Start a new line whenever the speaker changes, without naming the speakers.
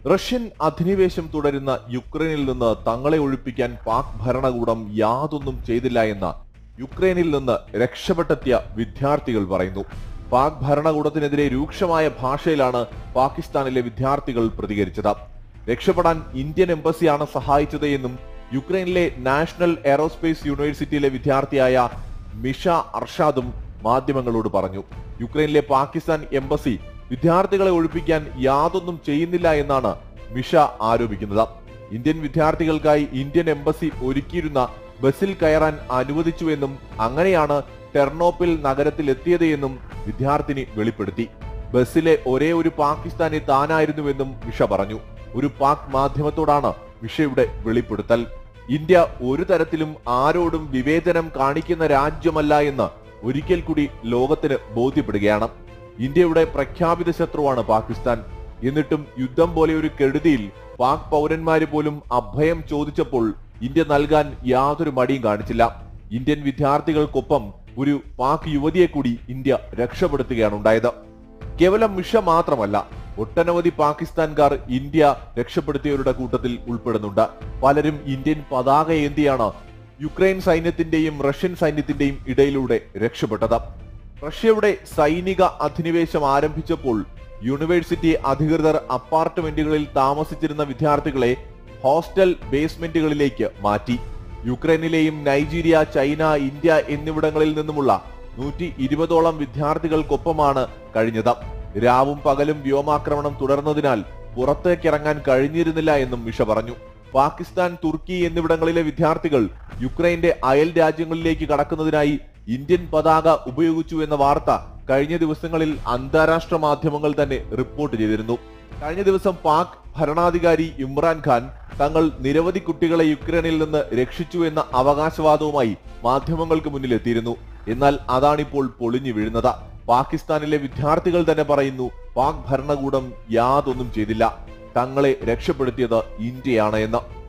Russian അധിനിവേശം തുടരുന്ന യുക്രൈനിൽ നിന്ന് തങ്ങളെ ഒഴിപ്പിക്കാൻ പാക് ഭരണകൂടം യാതൊന്നും ചെയ്തില്ല എന്ന് യുക്രൈനിൽ നിന്ന് രക്ഷപ്പെട്ടെത്തിയ വിദ്യാർത്ഥികൾ പറയുന്നു പാക് ഭരണകൂടത്തിനെതിരെ രൂക്ഷമായ ഭാഷയിലാണ് പാകിസ്ഥാനിലെ വിദ്യാർത്ഥികൾ പ്രതികരിച്ചത് രക്ഷപ്പെടാൻ ഇന്ത്യൻ എംബസിയാണ് സഹായിച്ചത് എന്നും യുക്രൈനിലെ നാഷണൽ എയറോസ്പേസ് യൂണിവേഴ്സിറ്റിയിലെ വിദ്യാർത്ഥിയായ മിഷ അർഷാദും മാധ്യമങ്ങളോട് പറഞ്ഞു യുക്രൈനിലെ പാകിസ്ഥാൻ എംബസി വിദ്യാർത്ഥികളെ ഒഴിപ്പിക്കാൻ യാതൊന്നും ചെയ്യുന്നില്ല എന്നാണ് മിഷ ആരോപിക്കുന്നത് ഇന്ത്യൻ വിദ്യാർത്ഥികൾക്കായി ഇന്ത്യൻ എംബസി ഒരുക്കിയിരുന്ന ബസിൽ കയറാൻ അനുവദിച്ചുവെന്നും അങ്ങനെയാണ് ടെർണോപ്പിൽ നഗരത്തിൽ എത്തിയത് എന്നും വിദ്യാർത്ഥിനി വെളിപ്പെടുത്തി ബസ്സിലെ ഒരേ ഒരു പാകിസ്ഥാനി താനായിരുന്നുവെന്നും മിഷ പറഞ്ഞു ഒരു പാക് മാധ്യമത്തോടാണ് മിഷയുടെ വെളിപ്പെടുത്തൽ ഇന്ത്യ ഒരു തരത്തിലും ആരോടും വിവേചനം കാണിക്കുന്ന രാജ്യമല്ല എന്ന് ഒരിക്കൽ കൂടി ലോകത്തിന് ബോധ്യപ്പെടുകയാണ് ഇന്ത്യയുടെ പ്രഖ്യാപിത ശത്രുവാണ് പാകിസ്ഥാൻ എന്നിട്ടും യുദ്ധം പോലെ ഒരു കെടുതിയിൽ പാക് പൗരന്മാര് പോലും അഭയം ചോദിച്ചപ്പോൾ ഇന്ത്യ നൽകാൻ യാതൊരു മടിയും കാണിച്ചില്ല ഇന്ത്യൻ വിദ്യാർത്ഥികൾക്കൊപ്പം ഒരു പാക് യുവതിയെ കൂടി ഇന്ത്യ രക്ഷപ്പെടുത്തുകയാണ് ഉണ്ടായത് കേവലം മിഷ മാത്രമല്ല ഒട്ടനവധി പാകിസ്ഥാൻകാർ ഇന്ത്യ രക്ഷപ്പെടുത്തിയവരുടെ കൂട്ടത്തിൽ ഉൾപ്പെടുന്നുണ്ട് പലരും ഇന്ത്യൻ പതാക ഏന്തിയാണ് യുക്രൈൻ സൈന്യത്തിന്റെയും റഷ്യൻ സൈന്യത്തിന്റെയും ഇടയിലൂടെ രക്ഷപ്പെട്ടത് റഷ്യയുടെ സൈനിക അധിനിവേശം ആരംഭിച്ചപ്പോൾ യൂണിവേഴ്സിറ്റി അധികൃതർ അപ്പാർട്ട്മെന്റുകളിൽ താമസിച്ചിരുന്ന വിദ്യാർത്ഥികളെ ഹോസ്റ്റൽ ബേസ്മെന്റുകളിലേക്ക് മാറ്റി യുക്രൈനിലെയും നൈജീരിയ ചൈന ഇന്ത്യ എന്നിവിടങ്ങളിൽ നിന്നുമുള്ള നൂറ്റി ഇരുപതോളം വിദ്യാർത്ഥികൾക്കൊപ്പമാണ് കഴിഞ്ഞത് രാവും പകലും വ്യോമാക്രമണം തുടർന്നതിനാൽ പുറത്തേക്കിറങ്ങാൻ കഴിഞ്ഞിരുന്നില്ല എന്നും മിഷ പറഞ്ഞു പാകിസ്ഥാൻ തുർക്കി എന്നിവിടങ്ങളിലെ വിദ്യാർത്ഥികൾ യുക്രൈന്റെ അയൽ രാജ്യങ്ങളിലേക്ക് കടക്കുന്നതിനായി ഇന്ത്യൻ പതാക ഉപയോഗിച്ചു എന്ന വാർത്ത കഴിഞ്ഞ ദിവസങ്ങളിൽ അന്താരാഷ്ട്ര മാധ്യമങ്ങൾ തന്നെ റിപ്പോർട്ട് ചെയ്തിരുന്നു കഴിഞ്ഞ ദിവസം പാക് ഭരണാധികാരി ഇമ്രാൻഖാൻ തങ്ങൾ നിരവധി കുട്ടികളെ യുക്രൈനിൽ നിന്ന് രക്ഷിച്ചു എന്ന അവകാശവാദവുമായി മാധ്യമങ്ങൾക്ക് മുന്നിൽ എത്തിയിരുന്നു എന്നാൽ അതാണിപ്പോൾ പൊളിഞ്ഞു വീഴുന്നത് പാകിസ്ഥാനിലെ വിദ്യാർത്ഥികൾ തന്നെ പറയുന്നു പാക് ഭരണകൂടം യാതൊന്നും ചെയ്തില്ല തങ്ങളെ രക്ഷപ്പെടുത്തിയത് ഇന്ത്യയാണ് എന്ന്